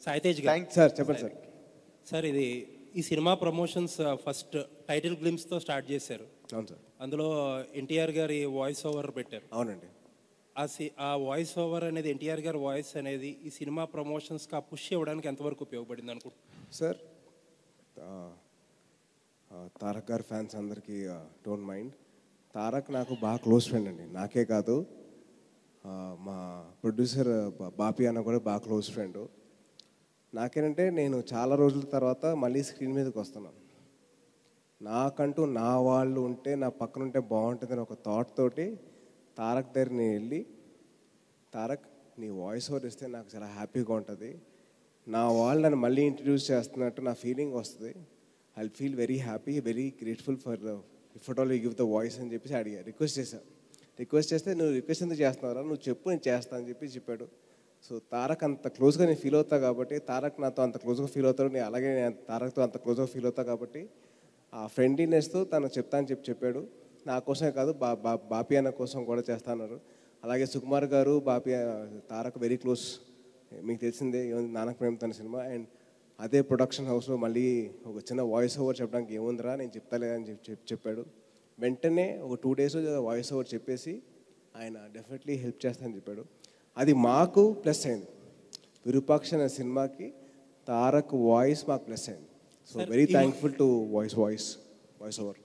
సాయితేజ్ గారు thank sir చెప్పండి sir sir ఇది ఈ సినిమా ప్రమోషన్స్ ఫస్ట్ టైటిల్ గ్లిమ్స్తో స్టార్ట్ చేశారు అవును సార్ అందులో ఎన్టీఆర్ గారి వాయిస్ ఓవర్ పెట్టారు అవునండి ఆ సి ఆ వాయిస్ ఓవర్ అనేది ఎన్టీఆర్ గారి వాయిస్ అనేది ఈ సినిమా ప్రమోషన్స్కి ఆ పుష్ ఇవ్వడానికి ఎంతవరకు ఉపయోగపడింది అనుకుంటున్నాను సార్ ఆ, ఆ, తారక్ గారి ఫ్యాన్స్ అందరికీ డోంట్ మైండ్ తారక్ నాకు బాగా క్లోజ్ ఫ్రెండ్ అండి నాకే కాదు ఆ, మా ప్రొడ్యూసర్ బా- బాపి అన్న కూడా బాగా క్లోజ్ ఫ్రెండ్ నాకేంటంటే నేను చాలా రోజుల తర్వాత మళ్ళీ స్క్రీన్ మీదకి వస్తున్నాను నాకంటూ నా వాళ్ళు ఉంటే నా పక్కన ఉంటే బాగుంటుందని ఒక థాట్ తోటి తారక్ దగ్గర నేను వెళ్ళి తారక్ నీ వాయిస్ ఓవర్ ఇస్తే నాకు చాలా హ్యాపీగా ఉంటుంది నా వాళ్ళు నన్ను మళ్ళీ ఇంట్రడ్యూస్ చేస్తున్నట్టు నా ఫీలింగ్ వస్తుంది I feel very happy very grateful for if at all you give the voice అని చెప్పేసి అడిగా రిక్వెస్ట్ చేశాను రిక్వెస్ట్ చేస్తే నువ్వు రిక్వెస్ట్ ఎందుకు చేస్తున్నారా నువ్వు చెప్పు నేను చేస్తాను అని చెప్పి చెప్పాడు సో తారక్ అంత క్లోజ్గా నేను ఫీల్ అవుతా కాబట్టి తారక్ నాతో అంత క్లోజ్గా ఫీల్ అవుతాడు నేను అలాగే నేను తారక్తో అంత క్లోజ్గా ఫీల్ అవుతా కాబట్టి ఆ ఫ్రెండ్లీనెస్తో తను చెప్తా అని చెప్పి చెప్పాడు నా కోసమే కాదు బా బా బాపి అన్న కోసం కూడా చేస్తాన్నారు అలాగే సుకుమార్ గారు బాపి తారక్ వెరీ క్లోజ్ మీకు తెలిసిందే ఏముంది నానక్ ప్రేమ్ తన సినిమా అండ్ అదే ప్రొడక్షన్ హౌస్లో మళ్ళీ ఒక చిన్న వాయిస్ ఓవర్ చెప్పడానికి ఏముందిరా నేను చెప్తాలేదని చెప్పి చెప్పి చెప్పాడు వెంటనే ఒక టూ డేస్ వాయిస్ ఓవర్ చెప్పేసి ఆయన డెఫినెట్లీ హెల్ప్ చేస్తానని చెప్పాడు అది మాకు ప్లస్ అయింది విరూపాక్ష అనే సినిమాకి తారక్ వాయిస్ మాకు ప్లస్ అయింది సో Sir, వెరీ ఈ- thankful to voice voice voice over